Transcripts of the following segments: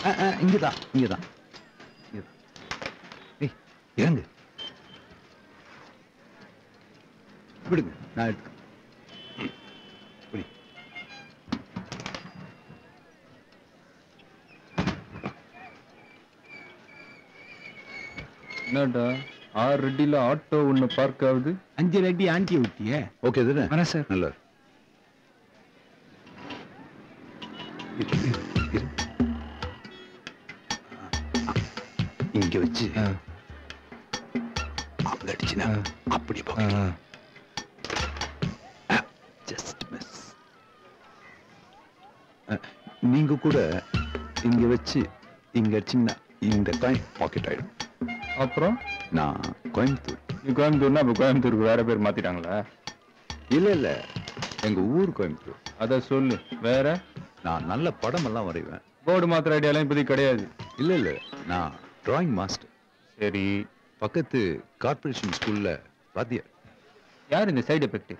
ஆ, ஆ, இங்கதான் இங்கதான் இங்க- ஏய் இறங்கு விடுங்க நான் எடுத்து புடி என்னடா ஆறு ரெட்டில ஆட்டோ ஒண்ணு பார்க் ஆகுது அஞ்சு ரெட்டி ஆண்டி விட்டியே ஓகே தானே வரேன் சார் நல்லா இரு. இரு, இரு. இங்க வச்சு அங்க அடிச்சுனா அப்படி போக ஜஸ்ட் மிஸ் நீங்க கூட இங்க வச்சு இங்க அடிச்சீங்கன்னா இந்த காயின் பாக்கெட் ஆயிடும் அப்புறம் நான் கோயம்புத்தூர் நீ கோயம்புத்தூர்னா அப்ப கோயம்புத்தூருக்கு வேற பேர் மாத்திட்டாங்களா இல்ல இல்ல எங்க ஊர் கோயம்புத்தூர் அத சொல்லு வேற நான் நல்ல படம் எல்லாம் வரைவேன் போர்டு மாத்திர ஐடியாலாம் இப்போதைக்கு கிடையாது இல்ல இல்ல நான் டிராயிங் மாஸ்டர் சரி பக்கத்து கார்ப்பரேஷன் ஸ்கூல்ல வாத்தியார் யார் இந்த சைடு எஃபெக்ட்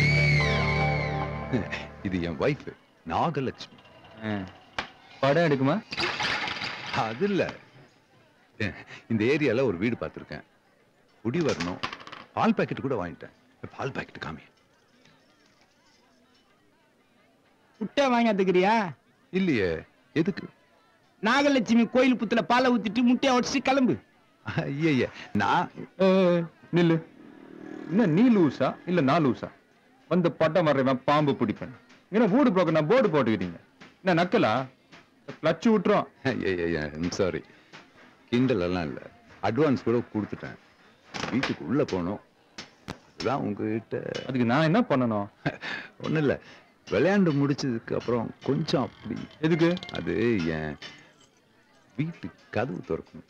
இது என் வைஃப் நாகலட்சுமி படம் எடுக்குமா அது இல்ல இந்த ஏரியால ஒரு வீடு பார்த்திருக்கேன் குடி வரணும் பால் பாக்கெட் கூட வாங்கிட்டேன் பால் பாக்கெட் காமி முட்டை வாங்காதுக்கிறியா இல்லையே எதுக்கு நாகலட்சுமி கோயில் புத்துல பாலை ஊத்திட்டு முட்டையை உடச்சிட்டு கிளம்பு ஐய நான் ஏய், நில்லு என்ன நீ லூசா இல்ல நான் லூசா வந்து பட்டம் வர்றவன் பாம்பு பிடிப்பேன் என்ன வீடு போக்க நான் போர்டு போட்டுக்கிறீங்க என்ன நக்கலா கிளச்சு விட்டுரும் சாரி கிண்டல் எல்லாம் இல்ல அட்வான்ஸ் கூட கொடுத்துட்டேன் வீட்டுக்கு உள்ள போகணும் அதுதான் உங்ககிட்ட அதுக்கு நான் என்ன பண்ணணும் ஒண்ணும் இல்ல விளையாண்டு முடிச்சதுக்கு அப்புறம் கொஞ்சம் அப்படி எதுக்கு அது என் வீட்டு கதவு திறக்கணும்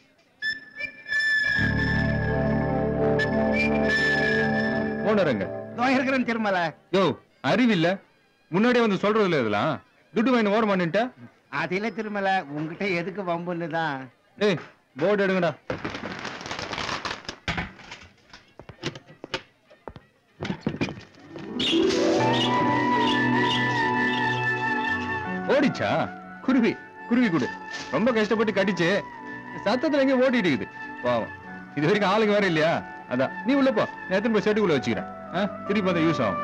ஓனருங்க இதோ இருக்கிறேன் திருமல யோ அறிவில்ல முன்னாடியே வந்து சொல்றது இல்ல இதெல்லாம் துட்டு வாங்கி ஓரம் பண்ணிட்ட அதில திருமல உங்ககிட்ட எதுக்கு வம்புன்னு தான் ஏய் போர்டு எடுங்கடா ஓடிச்சா குருவி குருவி கூடு ரொம்ப கஷ்டப்பட்டு கடிச்சு சத்தத்துல எங்க ஓடிட்டு இருக்குது பாவம் இது வரைக்கும் ஆளுங்க வேற இல்லையா அதான் நீ உள்ள போ நான் எத்தனை போய் செட்டுக்குள்ள வச்சுக்கிறேன் ஆ, திருப்பி வந்து யூஸ் ஆகும்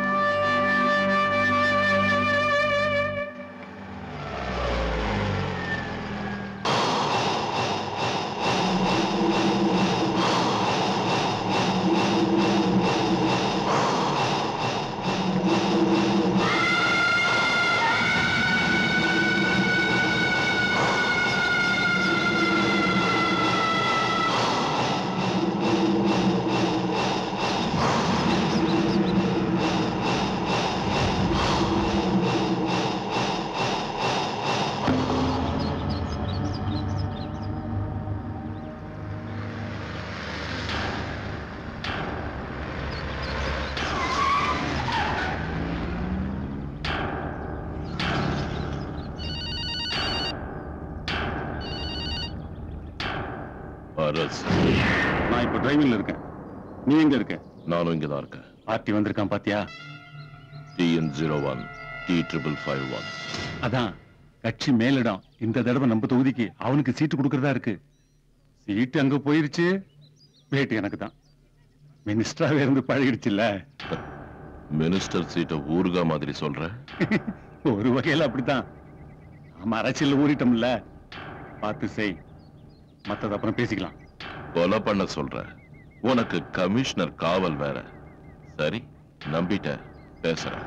அரசு நான் இப்ப டிரைவிங்ல இருக்கேன் நீ எங்க இருக்க நானும் இங்கதான் இருக்கேன் பார்ட்டி வந்திருக்கான் பாத்தியா TN zero one T triple five one அதான் கட்சி மேலிடம் இந்த தடவை நம்ம தொகுதிக்கு அவனுக்கு சீட்டு கொடுக்கறதா இருக்கு சீட்டு அங்க போயிருச்சு வேட்டு எனக்கு தான் மினிஸ்டராவே இருந்து பழகிடுச்சுல்ல மினிஸ்டர் சீட்டை ஊருகா மாதிரி சொல்ற ஒரு வகையில அப்படித்தான் நாம அரசியல்ல ஊறிட்டோம்ல பார்த்து செய் மத்தது அப்புறம் பேசிக்கலாம் கொலை பண்ண சொல்ற உனக்கு கமிஷனர் காவல் வேற சரி நம்பிட்ட பேசுறேன்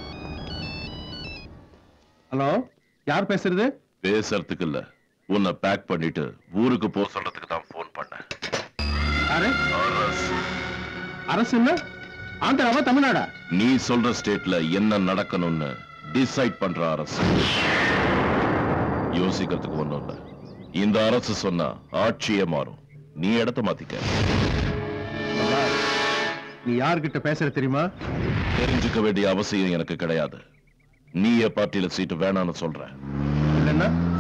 ஹலோ யார் பேசுறது பேசுறதுக்கு இல்ல உன்னை பேக் பண்ணிட்டு ஊருக்கு போ சொல்றதுக்கு தான் போன் பண்ணேன் யாரு அரசு. அரசு இல்ல ஆந்திராவா தமிழ்நாடா நீ சொல்ற ஸ்டேட்ல என்ன நடக்கணும்னு டிசைட் பண்ற அரசு யோசிக்கிறதுக்கு ஒண்ணும் இல்ல இந்த அரசு சொன்னா ஆட்சியே மாறும் நீ இடத்த மாத்திக்க நீ யார்கிட்ட பேசுற தெரியுமா தெரிஞ்சுக்க வேண்டிய அவசியம் எனக்கு கிடையாது நீயே பார்ட்டியில சீட்டு வேணாம்னு சொல்ற இல்லன்னா